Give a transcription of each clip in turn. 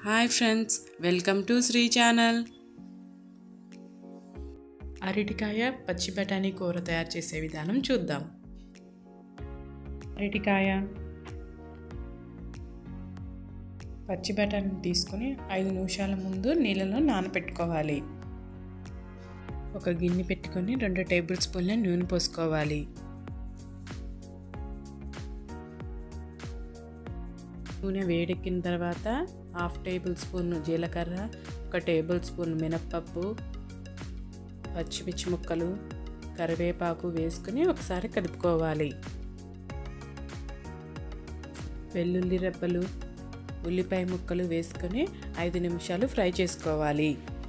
hi friends welcome to Sri channel అరటికాయ పచ్చి బఠానీ కూర తయారు చేసే విధానం చూద్దాం అరటికాయ పచ్చి బఠానీ తీసుకొని ఐదు నిమిషాల ముందు నీళ్ళలో నానబెట్టుకోవాలి ఒక గిన్నె పెట్టుకొని రెండు టేబుల్ స్పూన్ల నూనె పోసుకోవాలి నూనె వేడెక్కిన తర్వాత హాఫ్ టేబుల్ స్పూన్ జీలకర్ర ఒక టేబుల్ స్పూన్ మినప్పప్పు పచ్చిమిర్చి ముక్కలు కరివేపాకు వేసుకుని ఒకసారి కలుపుకోవాలి వెల్లుల్లి రెబ్బలు ఉల్లిపాయ ముక్కలు వేసుకొని ఐదు నిమిషాలు ఫ్రై చేసుకోవాలి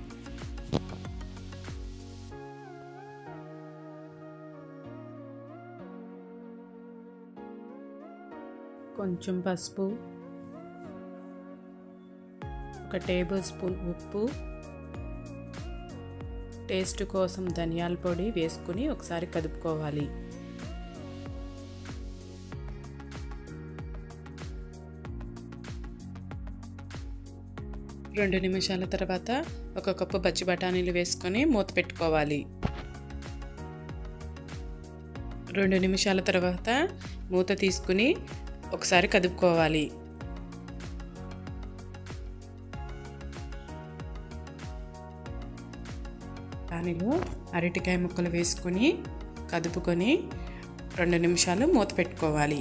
కొంచెం పసుపు ఒక టేబుల్ స్పూన్ ఉప్పు టేస్ట్ కోసం ధనియాల పొడి వేసుకుని ఒకసారి కదుపుకోవాలి రెండు నిమిషాల తర్వాత ఒక కప్పు పచ్చి బఠానీలు వేసుకొని మూత పెట్టుకోవాలి రెండు నిమిషాల తర్వాత మూత తీసుకుని ఒకసారి కదుపుకోవాలి దానిలో అరటికాయ ముక్కలు వేసుకొని కదుపుకొని రెండు నిమిషాలు మూత పెట్టుకోవాలి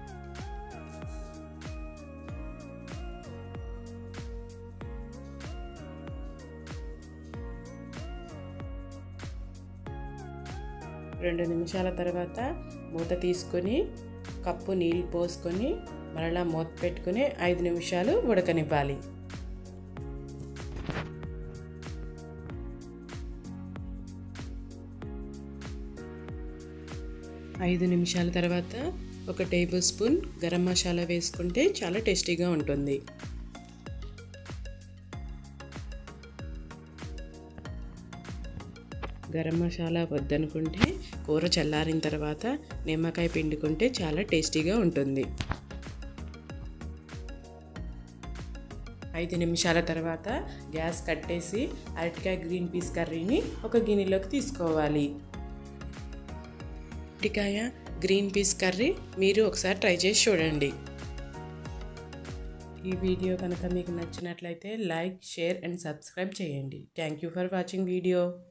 రెండు నిమిషాల తర్వాత మూత తీసుకొని కప్పు నీళ్ళు పోసుకొని మరలా మూత పెట్టుకుని ఐదు నిమిషాలు ఉడకనివ్వాలి ఐదు నిమిషాల తర్వాత ఒక టేబుల్ స్పూన్ గరం మసాలా వేసుకుంటే చాలా టేస్టీగా ఉంటుంది గరం మసాలా వద్దనుకుంటే కూర చల్లారిన తర్వాత నిమ్మకాయ పిండుకుంటే చాలా టేస్టీగా ఉంటుంది ఐదు నిమిషాల తర్వాత గ్యాస్ కట్టేసి అరటికాయ గ్రీన్ పీస్ కర్రీని ఒక గిన్నెలోకి తీసుకోవాలి అరటికాయ గ్రీన్ పీస్ కర్రీ మీరు ఒకసారి ట్రై చేసి చూడండి ఈ వీడియో కనుక మీకు నచ్చినట్లయితే లైక్ షేర్ అండ్ సబ్స్క్రైబ్ చేయండి thank you for watching video